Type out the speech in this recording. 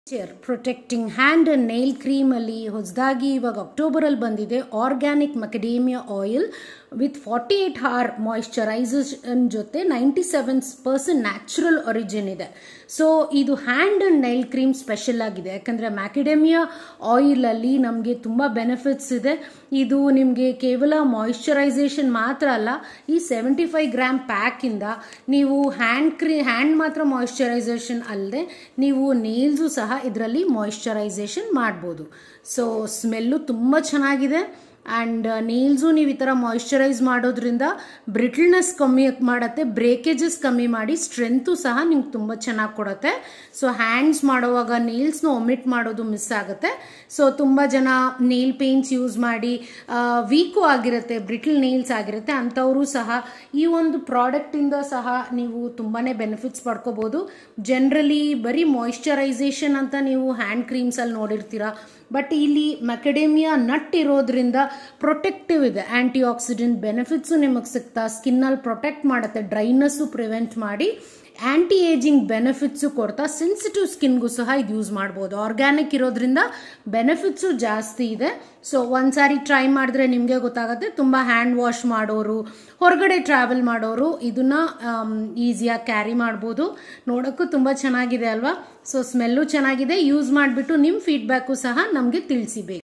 chair protecting hand and nail ಕ್ರೀಮಲ್ಲಿ ಹೊಸದಾಗಿ ಇವಾಗ ಅಕ್ಟೋಬರಲ್ಲಿ ಬಂದಿದೆ organic macadamia oil with forty eight hour moisturisation ಜೊತೆ ninety seven percent natural origin ಇದೆ ಸೊ ಇದು hand and nail cream special ಆಗಿದೆ ಯಾಕಂದರೆ ಮ್ಯಾಕಿಡೆಮಿಯಾ ಆಯಿಲಲ್ಲಿ ನಮಗೆ ತುಂಬ ಬೆನಿಫಿಟ್ಸ್ ಇದೆ ಇದು ನಿಮಗೆ ಕೇವಲ ಮಾಯಿಶ್ಚರೈಸೇಷನ್ ಮಾತ್ರ ಅಲ್ಲ ಈ ಸೆವೆಂಟಿ ಫೈವ್ ಗ್ರಾಮ್ ಪ್ಯಾಕಿಂದ ನೀವು ಹ್ಯಾಂಡ್ ಕ್ರೀ ಹ್ಯಾಂಡ್ ಮಾತ್ರ ಮಾಯಿಶ್ಚರೈಸೇಷನ್ ಅಲ್ಲದೆ ನೀವು ನೇಲ್ಸು ಸಹ ಇದರಲ್ಲಿ ಮಾಯಿಶ್ಚರೈಸೇಷನ್ ಮಾಡ್ಬೋದು ಸೊ ಸ್ಮೆಲ್ಲು ತುಂಬ ಚೆನ್ನಾಗಿದೆ ಆ್ಯಂಡ್ ನೇಲ್ಸು ನೀವು ಈ ಥರ ಮಾಯಿಶ್ಚರೈಸ್ ಮಾಡೋದ್ರಿಂದ ಬ್ರಿಟಲ್ನೆಸ್ ಕಮ್ಮಿ ಮಾಡುತ್ತೆ ಬ್ರೇಕೇಜಸ್ ಕಮ್ಮಿ ಮಾಡಿ ಸ್ಟ್ರೆಂತು ಸಹ ನಿಮ್ಗೆ ತುಂಬ ಚೆನ್ನಾಗಿ ಕೊಡುತ್ತೆ ಸೊ ಹ್ಯಾಂಡ್ಸ್ ಮಾಡುವಾಗ ನೇಲ್ಸ್ನ ಒಮಿಟ್ ಮಾಡೋದು ಮಿಸ್ ಆಗುತ್ತೆ ಸೊ ತುಂಬ ಜನ ನೇಲ್ ಪೇಂಟ್ಸ್ ಯೂಸ್ ಮಾಡಿ ವೀಕು ಆಗಿರುತ್ತೆ ಬ್ರಿಟಲ್ ನೇಲ್ಸ್ ಆಗಿರುತ್ತೆ ಅಂಥವರು ಸಹ ಈ ಒಂದು ಪ್ರಾಡಕ್ಟಿಂದ ಸಹ ನೀವು ತುಂಬಾ ಬೆನಿಫಿಟ್ಸ್ ಪಡ್ಕೋಬೋದು ಜನರಲಿ ಬರೀ ಮಾಯಿಶ್ಚರೈಸೇಷನ್ ಅಂತ ನೀವು ಹ್ಯಾಂಡ್ ಕ್ರೀಮ್ಸಲ್ಲಿ ನೋಡಿರ್ತೀರ ಬಟ್ ಇಲ್ಲಿ ಮೆಕಡೇಮಿಯಾ ನಟ್ ಇರೋದ್ರಿಂದ ಪ್ರೊಟೆಕ್ಟಿವ್ ಇದೆ ಆಂಟಿ ಆಕ್ಸಿಡೆಂಟ್ ಬೆನಿಫಿಟ್ಸು ನಿಮಗೆ ಸಿಗ್ತಾ ಸ್ಕಿನ್ನಲ್ಲಿ ಪ್ರೊಟೆಕ್ಟ್ ಮಾಡುತ್ತೆ ಡ್ರೈನೆಸ್ಸು ಪ್ರಿವೆಂಟ್ ಮಾಡಿ ಆಂಟಿ ಏಜಿಂಗ್ ಬೆನಿಫಿಟ್ಸು ಕೊಡ್ತಾ ಸೆನ್ಸಿಟಿವ್ ಸ್ಕಿನ್ಗೂ ಸಹ ಇದು ಯೂಸ್ ಮಾಡ್ಬೋದು ಆರ್ಗ್ಯಾನಿಕ್ ಇರೋದ್ರಿಂದ ಬೆನಿಫಿಟ್ಸು ಜಾಸ್ತಿ ಇದೆ ಸೊ ಒಂದ್ಸಾರಿ ಟ್ರೈ ಮಾಡಿದ್ರೆ ನಿಮಗೆ ಗೊತ್ತಾಗುತ್ತೆ ತುಂಬ ಹ್ಯಾಂಡ್ ವಾಶ್ ಮಾಡೋರು ಹೊರಗಡೆ ಟ್ರಾವೆಲ್ ಮಾಡೋರು ಇದನ್ನ ಈಸಿಯಾಗಿ ಕ್ಯಾರಿ ಮಾಡ್ಬೋದು ನೋಡೋಕ್ಕೂ ತುಂಬ ಚೆನ್ನಾಗಿದೆ ಅಲ್ವಾ ಸೊ ಸ್ಮೆಲ್ಲು ಚೆನ್ನಾಗಿದೆ ಯೂಸ್ ಮಾಡಿಬಿಟ್ಟು ನಿಮ್ಮ ಫೀಡ್ಬ್ಯಾಕು ಸಹ ನಮಗೆ ತಿಳಿಸಿಬೇಕು